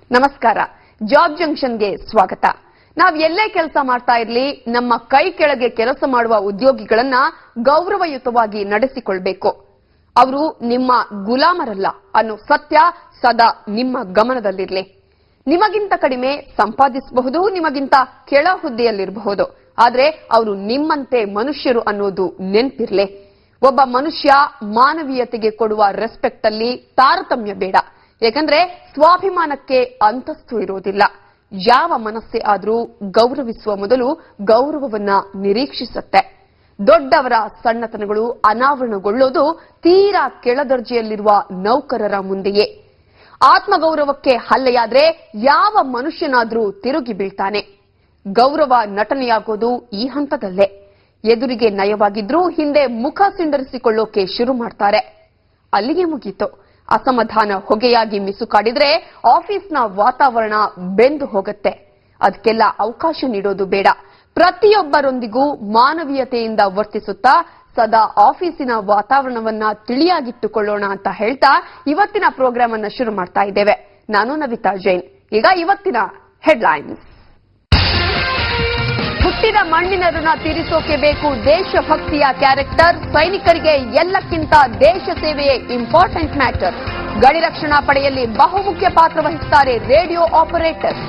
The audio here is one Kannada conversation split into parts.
ನಮಸ್ಕಾರ ಜಾಬ್ ಜಂಕ್ಷನ್ಗೆ ಸ್ವಾಗತ ನಾವ್ ಎಲ್ಲೇ ಕೆಲಸ ಮಾಡ್ತಾ ಇರ್ಲಿ ನಮ್ಮ ಕೈ ಕೆಳಗೆ ಕೆಲಸ ಮಾಡುವ ಉದ್ಯೋಗಿಗಳನ್ನ ಗೌರವಯುತವಾಗಿ ನಡೆಸಿಕೊಳ್ಬೇಕು ಅವರು ನಿಮ್ಮ ಗುಲಾಮರಲ್ಲ ಅನ್ನೋ ಸತ್ಯ ಸದಾ ನಿಮ್ಮ ಗಮನದಲ್ಲಿರ್ಲಿ ನಿಮಗಿಂತ ಕಡಿಮೆ ಸಂಪಾದಿಸಬಹುದು ನಿಮಗಿಂತ ಕೆಳ ಹುದ್ದೆಯಲ್ಲಿರಬಹುದು ಆದ್ರೆ ಅವರು ನಿಮ್ಮಂತೆ ಮನುಷ್ಯರು ಅನ್ನೋದು ನೆನ್ಪಿರ್ಲಿ ಒಬ್ಬ ಮನುಷ್ಯ ಮಾನವೀಯತೆಗೆ ಕೊಡುವ ರೆಸ್ಪೆಕ್ಟ್ ಅಲ್ಲಿ ತಾರತಮ್ಯ ಬೇಡ ಯಾಕಂದ್ರೆ ಸ್ವಾಭಿಮಾನಕ್ಕೆ ಅಂತಸ್ತು ಇರೋದಿಲ್ಲ ಯಾವ ಮನಸ್ಸೇ ಆದ್ರೂ ಗೌರವಿಸುವ ಮೊದಲು ಗೌರವವನ್ನ ನಿರೀಕ್ಷಿಸುತ್ತೆ ದೊಡ್ಡವರ ಸಣ್ಣತನಗಳು ಅನಾವರಣಗೊಳ್ಳೋದು ತೀರಾ ಕೆಳದರ್ಜೆಯಲ್ಲಿರುವ ನೌಕರರ ಮುಂದೆಯೇ ಆತ್ಮಗೌರವಕ್ಕೆ ಹಲ್ಲೆಯಾದ್ರೆ ಯಾವ ಮನುಷ್ಯನಾದ್ರೂ ತಿರುಗಿ ಬೀಳ್ತಾನೆ ಗೌರವ ನಟನೆಯಾಗೋದು ಈ ಹಂತದಲ್ಲೇ ಎದುರಿಗೆ ನಯವಾಗಿದ್ರೂ ಹಿಂದೆ ಮುಖ ಸಿಂಡರಿಸಿಕೊಳ್ಳೋಕೆ ಶುರು ಮಾಡ್ತಾರೆ ಅಲ್ಲಿಗೆ ಮುಗೀತು ಅಸಮಾಧಾನ ಹೊಗೆಯಾಗಿ ಮಿಸುಕಾಡಿದ್ರೆ ಆಫೀಸ್ನ ವಾತಾವರಣ ಬೆಂದು ಹೋಗುತ್ತೆ ಅದಕ್ಕೆಲ್ಲ ಅವಕಾಶ ನೀಡೋದು ಬೇಡ ಪ್ರತಿಯೊಬ್ಬರೊಂದಿಗೂ ಮಾನವೀಯತೆಯಿಂದ ವರ್ತಿಸುತ್ತಾ ಸದಾ ಆಫೀಸಿನ ವಾತಾವರಣವನ್ನ ತಿಳಿಯಾಗಿಟ್ಟುಕೊಳ್ಳೋಣ ಅಂತ ಹೇಳ್ತಾ ಇವತ್ತಿನ ಪ್ರೋಗ್ರಾಮ್ ಅನ್ನ ಶುರು ಮಾಡ್ತಾ ಇದ್ದೇವೆ ನಾನು ನವಿತಾ ಜೈನ್ ಈಗ ಇವತ್ತಿನ ಹೆಡ್ಲೈನ್ಸ್ ಹುಟ್ಟಿದ ಮಣ್ಣಿನ ಋಣ ತೀರಿಸೋಕೆ ಬೇಕು ದೇಶಭಕ್ತಿಯ ಕ್ಯಾರೆಕ್ಟರ್ ಸೈನಿಕರಿಗೆ ಎಲ್ಲಕ್ಕಿಂತ ದೇಶ ಸೇವೆಯೇ ಇಂಪಾರ್ಟೆಂಟ್ ಮ್ಯಾಟರ್ ಗಡಿ ರಕ್ಷಣಾ ಪಡೆಯಲ್ಲಿ ಬಹುಮುಖ್ಯ ಪಾತ್ರ ವಹಿಸುತ್ತಾರೆ ರೇಡಿಯೋ ಆಪರೇಟರ್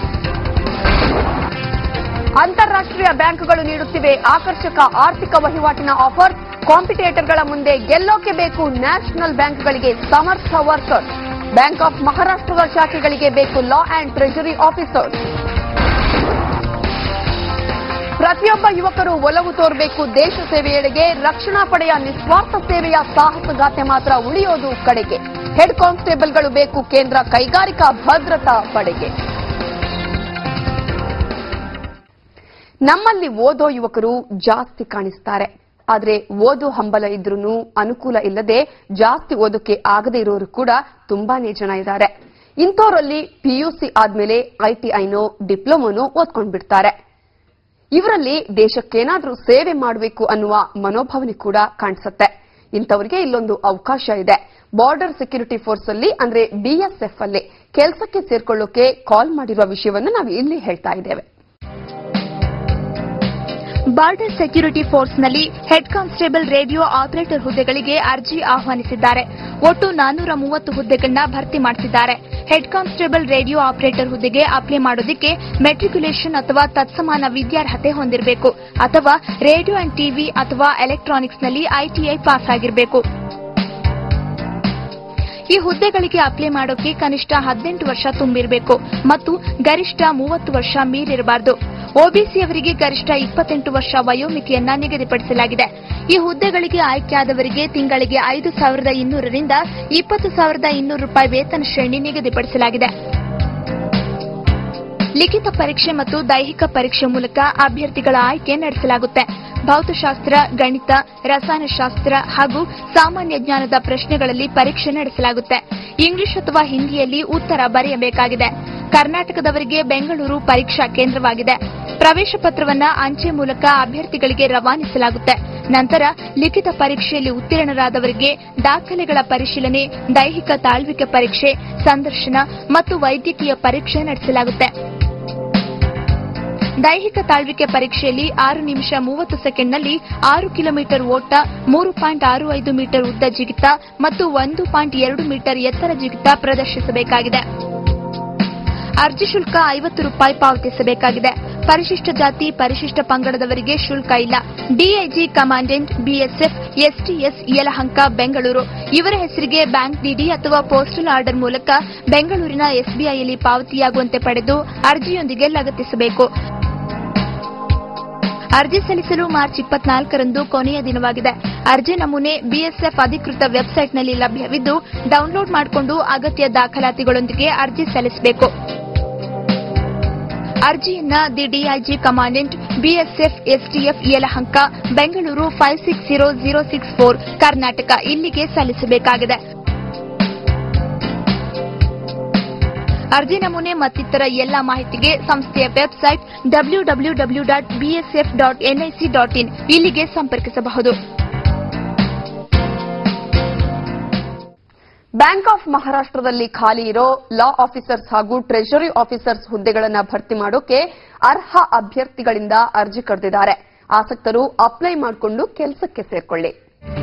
ಅಂತಾರಾಷ್ಟ್ರೀಯ ಬ್ಯಾಂಕ್ಗಳು ನೀಡುತ್ತಿವೆ ಆಕರ್ಷಕ ಆರ್ಥಿಕ ವಹಿವಾಟಿನ ಆಫರ್ ಕಾಂಪಿಟೇಟರ್ಗಳ ಮುಂದೆ ಗೆಲ್ಲೋಕೆ ಬೇಕು ನ್ಯಾಷನಲ್ ಬ್ಯಾಂಕ್ಗಳಿಗೆ ಸಮರ್ಥ ವರ್ಕರ್ ಬ್ಯಾಂಕ್ ಆಫ್ ಮಹಾರಾಷ್ಟ್ರದ ಶಾಖೆಗಳಿಗೆ ಬೇಕು ಲಾ ಅಂಡ್ ಟ್ರೆಜರಿ ಆಫೀಸರ್ ಪ್ರತಿಯೊಬ್ಬ ಯುವಕರು ಒಲವು ತೋರಬೇಕು ದೇಶ ಸೇವೆಯೆಡೆಗೆ ರಕ್ಷಣಾ ಪಡೆಯ ನಿಸ್ವಾರ್ಥ ಸೇವೆಯ ಸಾಹಸಗಾಥೆ ಮಾತ್ರ ಉಳಿಯೋದು ಕಡೆಗೆ ಹೆಡ್ ಕಾನ್ಸ್ಟೇಬಲ್ಗಳು ಬೇಕು ಕೇಂದ್ರ ಕೈಗಾರಿಕಾ ಭದ್ರತಾ ಪಡೆಗೆ ನಮ್ಮಲ್ಲಿ ಓದೋ ಯುವಕರು ಜಾಸ್ತಿ ಕಾಣಿಸ್ತಾರೆ ಆದ್ರೆ ಓದು ಹಂಬಲ ಇದ್ರೂ ಅನುಕೂಲ ಇಲ್ಲದೆ ಜಾಸ್ತಿ ಓದೋಕೆ ಆಗದೆ ಇರೋರು ಕೂಡ ತುಂಬಾನೇ ಜನ ಇದ್ದಾರೆ ಇಂಥವರಲ್ಲಿ ಪಿಯುಸಿ ಆದ್ಮೇಲೆ ಐಟಿಐನೋ ಡಿಪ್ಲೊಮೊನೋ ಓದ್ಕೊಂಡ್ಬಿಡ್ತಾರೆ ಇವರಲ್ಲಿ ದೇಶಕ್ಕೇನಾದ್ರೂ ಸೇವೆ ಮಾಡಬೇಕು ಅನ್ನುವ ಮನೋಭಾವನೆ ಕೂಡ ಕಾಣಿಸುತ್ತೆ ಇಂಥವರಿಗೆ ಇಲ್ಲೊಂದು ಅವಕಾಶ ಇದೆ ಬಾರ್ಡರ್ ಸೆಕ್ಯೂರಿಟಿ ಫೋರ್ಸ್ ಅಲ್ಲಿ ಅಂದ್ರೆ ಬಿಎಸ್ಎಫ್ ಅಲ್ಲಿ ಕೆಲಸಕ್ಕೆ ಸೇರ್ಕೊಳ್ಳೋಕೆ ಕಾಲ್ ಮಾಡಿರುವ ವಿಷಯವನ್ನು ನಾವು ಇಲ್ಲಿ ಹೇಳ್ತಾ ಇದ್ದೇವೆ ಬಾರ್ಡರ್ ಸೆಕ್ಯೂರಿಟಿ ಫೋರ್ಸ್ನಲ್ಲಿ ಹೆಡ್ ಕಾನ್ಸ್ಟೇಬಲ್ ರೇಡಿಯೋ ಆಪರೇಟರ್ ಹುದ್ದೆಗಳಿಗೆ ಅರ್ಜಿ ಆಹ್ವಾನಿಸಿದ್ದಾರೆ ಒಟ್ಟು ನಾನ್ನೂರ ಮೂವತ್ತು ಹುದ್ದೆಗಳನ್ನ ಭರ್ತಿ ಮಾಡಿಸಿದ್ದಾರೆ ಹೆಡ್ ಕಾನ್ಸ್ಟೇಬಲ್ ರೇಡಿಯೋ ಆಪರೇಟರ್ ಹುದ್ದೆಗೆ ಅಪ್ಲೈ ಮಾಡೋದಕ್ಕೆ ಮೆಟ್ರಿಕ್ಯುಲೇಷನ್ ಅಥವಾ ತತ್ಸಮಾನ ವಿದ್ಯಾರ್ಹತೆ ಹೊಂದಿರಬೇಕು ಅಥವಾ ರೇಡಿಯೋ ಅಂಡ್ ಟಿವಿ ಅಥವಾ ಎಲೆಕ್ಟ್ರಾನಿಕ್ಸ್ನಲ್ಲಿ ಐಟಿಐ ಪಾಸ್ ಆಗಿರಬೇಕು ಈ ಹುದ್ದೆಗಳಿಗೆ ಅಪ್ಲೈ ಮಾಡೋಕೆ ಕನಿಷ್ಠ ಹದಿನೆಂಟು ವರ್ಷ ತುಂಬಿರಬೇಕು ಮತ್ತು ಗರಿಷ್ಠ ಮೂವತ್ತು ವರ್ಷ ಮೀರಿರಬಾರದು ಒಬಿಸಿಯವರಿಗೆ ಗರಿಷ್ಠ ಇಪ್ಪತ್ತೆಂಟು ವರ್ಷ ವಯೋಮಿತಿಯನ್ನ ನಿಗದಿಪಡಿಸಲಾಗಿದೆ ಈ ಹುದ್ದೆಗಳಿಗೆ ಆಯ್ಕೆಯಾದವರಿಗೆ ತಿಂಗಳಿಗೆ ಐದು ಸಾವಿರದ ಇನ್ನೂರರಿಂದ ಇಪ್ಪತ್ತು ಸಾವಿರದ ಇನ್ನೂರು ರೂಪಾಯಿ ವೇತನ ಶ್ರೇಣಿ ನಿಗದಿಪಡಿಸಲಾಗಿದೆ ಲಿಖಿತ ಪರೀಕ್ಷೆ ಮತ್ತು ದೈಹಿಕ ಪರೀಕ್ಷೆ ಮೂಲಕ ಅಭ್ಯರ್ಥಿಗಳ ಆಯ್ಕೆ ನಡೆಸಲಾಗುತ್ತೆ ಭೌತಶಾಸ್ತ್ರ ಗಣಿತ ರಸಾಯನಶಾಸ್ತ್ರ ಹಾಗೂ ಸಾಮಾನ್ಯ ಜ್ಞಾನದ ಪ್ರಶ್ನೆಗಳಲ್ಲಿ ಪರೀಕ್ಷೆ ನಡೆಸಲಾಗುತ್ತೆ ಇಂಗ್ಲಿಷ್ ಅಥವಾ ಹಿಂದಿಯಲ್ಲಿ ಉತ್ತರ ಬರೆಯಬೇಕಾಗಿದೆ ಕರ್ನಾಟಕದವರಿಗೆ ಬೆಂಗಳೂರು ಪರೀಕ್ಷಾ ಕೇಂದ್ರವಾಗಿದೆ ಪ್ರವೇಶ ಪತ್ರವನ್ನ ಅಂಚೆ ಮೂಲಕ ಅಭ್ಯರ್ಥಿಗಳಿಗೆ ರವಾನಿಸಲಾಗುತ್ತೆ ನಂತರ ಲಿಖಿತ ಪರೀಕ್ಷೆಯಲ್ಲಿ ಉತ್ತೀರ್ಣರಾದವರಿಗೆ ದಾಖಲೆಗಳ ಪರಿಶೀಲನೆ ದೈಹಿಕ ತಾಳ್ವಿಕೆ ಪರೀಕ್ಷೆ ಸಂದರ್ಶನ ಮತ್ತು ವೈದ್ಯಕೀಯ ಪರೀಕ್ಷೆ ನಡೆಸಲಾಗುತ್ತೆ ದೈಹಿಕ ತಾಳ್ವಿಕೆ ಪರೀಕ್ಷೆಯಲ್ಲಿ ಆರು ನಿಮಿಷ ಮೂವತ್ತು ಸೆಕೆಂಡ್ನಲ್ಲಿ ಆರು ಕಿಲೋಮೀಟರ್ ಓಟ ಮೂರು ಪಾಯಿಂಟ್ ಆರು ಐದು ಮೀಟರ್ ಉದ್ದ ಜಿಗಿತ ಮತ್ತು ಒಂದು ಪಾಯಿಂಟ್ ಎರಡು ಮೀಟರ್ ಎತ್ತರ ಜಿಗಿತ ಪ್ರದರ್ಶಿಸಬೇಕಾಗಿದೆ ಅರ್ಜಿ ಶುಲ್ಕ ಐವತ್ತು ರೂಪಾಯಿ ಪಾವತಿಸಬೇಕಾಗಿದೆ ಪರಿಶಿಷ್ಟ ಜಾತಿ ಪರಿಶಿಷ್ಟ ಪಂಗಡದವರಿಗೆ ಶುಲ್ಕ ಇಲ್ಲ DIG commandant BSF STS Yelahanka Bengaluru ಇವರ ಹೆಸರಿಗೆ ಬ್ಯಾಂಕ್ ಡಿಡಿ ಅಥವಾ ಪೋಸ್ಟಲ್ ಆರ್ಡರ್ ಮೂಲಕ ಬೆಂಗಳೂರಿನ ಎಸ್ಬಿಐಯಲ್ಲಿ ಪಾವತಿಯಾಗುವಂತೆ ಪಡೆದು ಅರ್ಜಿಯೊಂದಿಗೆ ಲಗತ್ತಿಸಬೇಕು ಅರ್ಜಿ ಸಲ್ಲಿಸಲು ಮಾರ್ಚ್ ಇಪ್ಪತ್ನಾಲ್ಕರಂದು ಕೊನೆಯ ದಿನವಾಗಿದೆ ಅರ್ಜಿ ನಮೂನೆ ಬಿಎಸ್ಎಫ್ ಅಧಿಕೃತ ವೆಬ್ಸೈಟ್ನಲ್ಲಿ ಲಭ್ಯವಿದ್ದು ಡೌನ್ಲೋಡ್ ಮಾಡಿಕೊಂಡು ಅಗತ್ಯ ದಾಖಲಾತಿಗಳೊಂದಿಗೆ ಅರ್ಜಿ ಸಲ್ಲಿಸಬೇಕು ಅರ್ಜಿಯನ್ನ the DIG commandant BSF STF Yelahanka Bengaluru five six zero zero six four Karnataka ಇಲ್ಲಿಗೆ ಸಲ್ಲಿಸಬೇಕಾಗಿದೆ ಅರ್ಜಿ ನಮೂನೆ ಮತ್ತಿತರ ಎಲ್ಲ ಮಾಹಿತಿಗೆ ಸಂಸ್ಥೆಯ website W W W dot BSF dot NIC dot in ಇಲ್ಲಿಗೆ ಸಂಪರ್ಕಿಸಬಹುದು ಬ್ಯಾಂಕ್ ಆಫ್ ಮಹಾರಾಷ್ಟ್ರದಲ್ಲಿ ಖಾಲಿ ಇರೋ ಲಾ ಆಫೀಸರ್ಸ್ ಹಾಗೂ ಟ್ರೆಷರಿ ಆಫೀಸರ್ಸ್ ಹುದ್ದೆಗಳನ್ನು ಭರ್ತಿ ಮಾಡೋಕೆ ಅರ್ಹ ಅಭ್ಯರ್ಥಿಗಳಿಂದ ಅರ್ಜಿ ಕರೆದಿದ್ದಾರೆ ಆಸಕ್ತರು ಅಪ್ಲೈ ಮಾಡಿಕೊಂಡು ಕೆಲಸಕ್ಕೆ ಸೇರ್ಕೊಳ್ಳಿ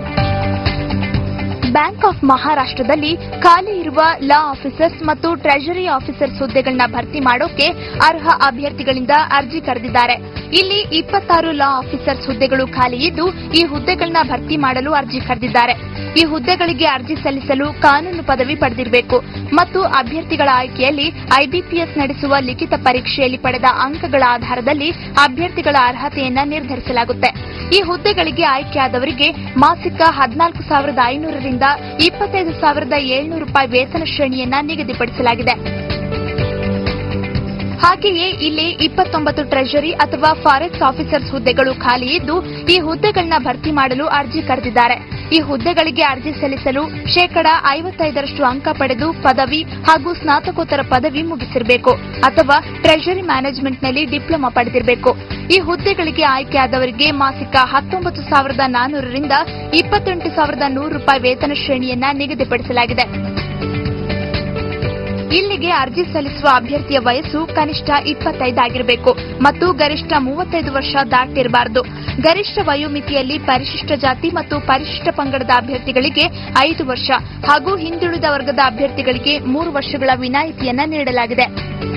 ಬ್ಯಾಂಕ್ ಆಫ್ ಮಹಾರಾಷ್ಟ್ರದಲ್ಲಿ ಖಾಲಿ ಇರುವ ಲಾ ಆಫೀಸರ್ಸ್ ಮತ್ತು ಟ್ರೆಷರಿ ಆಫೀಸರ್ಸ್ ಹುದ್ದೆಗಳನ್ನ ಭರ್ತಿ ಮಾಡೋಕೆ ಅರ್ಹ ಅಭ್ಯರ್ಥಿಗಳಿಂದ ಅರ್ಜಿ ಕರೆದಿದ್ದಾರೆ ಇಲ್ಲಿ ಇಪ್ಪತ್ತಾರು ಲಾ ಆಫೀಸರ್ಸ್ ಹುದ್ದೆಗಳು ಖಾಲಿ ಇದ್ದು ಈ ಹುದ್ದೆಗಳನ್ನ ಭರ್ತಿ ಮಾಡಲು ಅರ್ಜಿ ಕರೆದಿದ್ದಾರೆ ಈ ಹುದ್ದೆಗಳಿಗೆ ಅರ್ಜಿ ಸಲ್ಲಿಸಲು ಕಾನೂನು ಪದವಿ ಪಡೆದಿರಬೇಕು ಮತ್ತು ಅಭ್ಯರ್ಥಿಗಳ ಆಯ್ಕೆಯಲ್ಲಿ ಐಬಿಪಿಎಸ್ ನಡೆಸುವ ಲಿಖಿತ ಪರೀಕ್ಷೆಯಲ್ಲಿ ಪಡೆದ ಅಂಕಗಳ ಆಧಾರದಲ್ಲಿ ಅಭ್ಯರ್ಥಿಗಳ ಅರ್ಹತೆಯನ್ನ ನಿರ್ಧರಿಸಲಾಗುತ್ತೆ ಈ ಹುದ್ದೆಗಳಿಗೆ ಆಯ್ಕೆಯಾದವರಿಗೆ ಮಾಸಿಕ ಹದಿನಾಲ್ಕು ಸಾವಿರದ ಐನೂರರಿಂದ ಇಪ್ಪತ್ತೈದು ಸಾವಿರದ ಏಳ್ನೂರು ರೂಪಾಯಿ ವೇತನ ಶ್ರೇಣಿಯನ್ನ ನಿಗದಿಪಡಿಸಲಾಗಿದೆ ಹಾಗೆಯೇ ಇಲ್ಲಿ ಇಪ್ಪತ್ತೊಂಬತ್ತು ಟ್ರೆಷರಿ ಅಥವಾ ಫಾರೆಕ್ಸ್ ಆಫೀಸರ್ಸ್ ಹುದ್ದೆಗಳು ಖಾಲಿ ಇದ್ದು ಈ ಹುದ್ದೆಗಳನ್ನ ಭರ್ತಿ ಮಾಡಲು ಅರ್ಜಿ ಕರೆದಿದ್ದಾರೆ ಈ ಹುದ್ದೆಗಳಿಗೆ ಅರ್ಜಿ ಸಲ್ಲಿಸಲು ಶೇಕಡ ಐವತ್ತೈದರಷ್ಟು ಅಂಕ ಪಡೆದು ಪದವಿ ಹಾಗೂ ಸ್ನಾತಕೋತ್ತರ ಪದವಿ ಮುಗಿಸಿರಬೇಕು ಅಥವಾ ಟ್ರೆಷರಿ ಮ್ಯಾನೇಜ್ಮೆಂಟ್ನಲ್ಲಿ ಡಿಪ್ಲೊಮಾ ಪಡೆದಿರಬೇಕು ಈ ಹುದ್ದೆಗಳಿಗೆ ಆಯ್ಕೆಯಾದವರಿಗೆ ಮಾಸಿಕ ಹತ್ತೊಂಬತ್ತು ಸಾವಿರದ ನಾನ್ನೂರರಿಂದ ಇಪ್ಪತ್ತೆಂಟು ಸಾವಿರದ ನೂರು ರೂಪಾಯಿ ವೇತನ ಶ್ರೇಣಿಯನ್ನ ನಿಗದಿಪಡಿಸಲಾಗಿದೆ ಇಲ್ಲಿಗೆ ಅರ್ಜಿ ಸಲ್ಲಿಸುವ ಅಭ್ಯರ್ಥಿಯ ವಯಸ್ಸು ಕನಿಷ್ಠ ಇಪ್ಪತ್ತೈದಾಗಿರಬೇಕು ಮತ್ತು ಗರಿಷ್ಠ ಮೂವತ್ತೈದು ವರ್ಷ ದಾಟಿರಬಾರದು ಗರಿಷ್ಠ ವಯೋಮಿತಿಯಲ್ಲಿ ಪರಿಶಿಷ್ಟ ಜಾತಿ ಮತ್ತು ಪರಿಶಿಷ್ಟ ಪಂಗಡದ ಅಭ್ಯರ್ಥಿಗಳಿಗೆ ಐದು ವರ್ಷ ಹಾಗೂ ಹಿಂದುಳಿದ ವರ್ಗದ ಅಭ್ಯರ್ಥಿಗಳಿಗೆ ಮೂರು ವರ್ಷಗಳ ವಿನಾಯಿತಿಯನ್ನ ನೀಡಲಾಗಿದೆ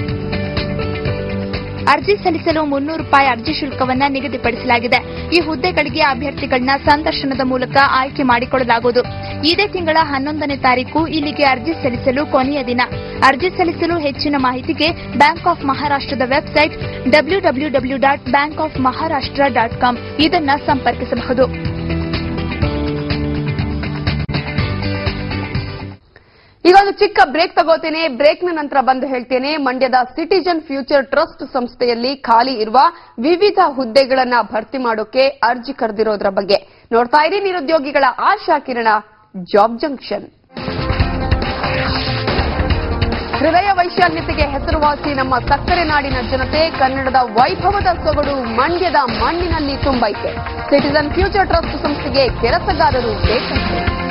ಅರ್ಜಿ ಸಲ್ಲಿಸಲು ಮುನ್ನೂರು ರೂಪಾಯಿ ಅರ್ಜಿ ಶುಲ್ಕವನ್ನ ನಿಗದಿಪಡಿಸಲಾಗಿದೆ ಈ ಹುದ್ದೆಗಳಿಗೆ ಅಭ್ಯರ್ಥಿಗಳನ್ನ ಸಂದರ್ಶನದ ಮೂಲಕ ಆಯ್ಕೆ ಮಾಡಿಕೊಳ್ಳಲಾಗುವುದು ಇದೇ ತಿಂಗಳ ಹನ್ನೊಂದನೇ ತಾರೀಕು ಇಲ್ಲಿಗೆ ಅರ್ಜಿ ಸಲ್ಲಿಸಲು ಕೊನೆಯ ದಿನ ಅರ್ಜಿ ಸಲ್ಲಿಸಲು ಹೆಚ್ಚಿನ ಮಾಹಿತಿಗೆ ಬ್ಯಾಂಕ್ ಆಫ್ ಮಹಾರಾಷ್ಟ್ರದ website W W W dot bank of Maharashtra dot com ಇದನ್ನ ಸಂಪರ್ಕಿಸಬಹುದು ಈಗ ಒಂದು ಚಿಕ್ಕ ಬ್ರೇಕ್ ತಗೋತೇನೆ ಬ್ರೇಕ್ನ ನಂತರ ಬಂದು ಹೇಳ್ತೇನೆ ಮಂಡ್ಯದ ಸಿಟಿಜನ್ ಫ್ಯೂಚರ್ ಟ್ರಸ್ಟ್ ಸಂಸ್ಥೆಯಲ್ಲಿ ಖಾಲಿ ಇರುವ ವಿವಿಧ ಹುದ್ದೆಗಳನ್ನ ಭರ್ತಿ ಮಾಡೋಕೆ ಅರ್ಜಿ ಕರೆದಿರೋದ್ರ ಬಗ್ಗೆ ನೋಡ್ತಾ ಇರಿ ನಿರುದ್ಯೋಗಿಗಳ ಆಶಾ ಕಿರಣ ಜಾಬ್ ಜಂಕ್ಷನ್ ಹೃದಯ ವೈಶಾಲ್ಯತೆಗೆ ಹೆಸರುವಾಸಿ ನಮ್ಮ ಸಕ್ಕರೆ ನಾಡಿನ ಜನತೆ ಕನ್ನಡದ ವೈಭವದ ಸೊಗಡು ಮಂಡ್ಯದ ಮಣ್ಣಿನಲ್ಲಿ ತುಂಬೈತೆ ಸಿಟಿಜನ್ ಫ್ಯೂಚರ್ ಟ್ರಸ್ಟ್ ಸಂಸ್ಥೆಗೆ ಕೆಲಸಗಾರರು ಬೇಕಂತೆ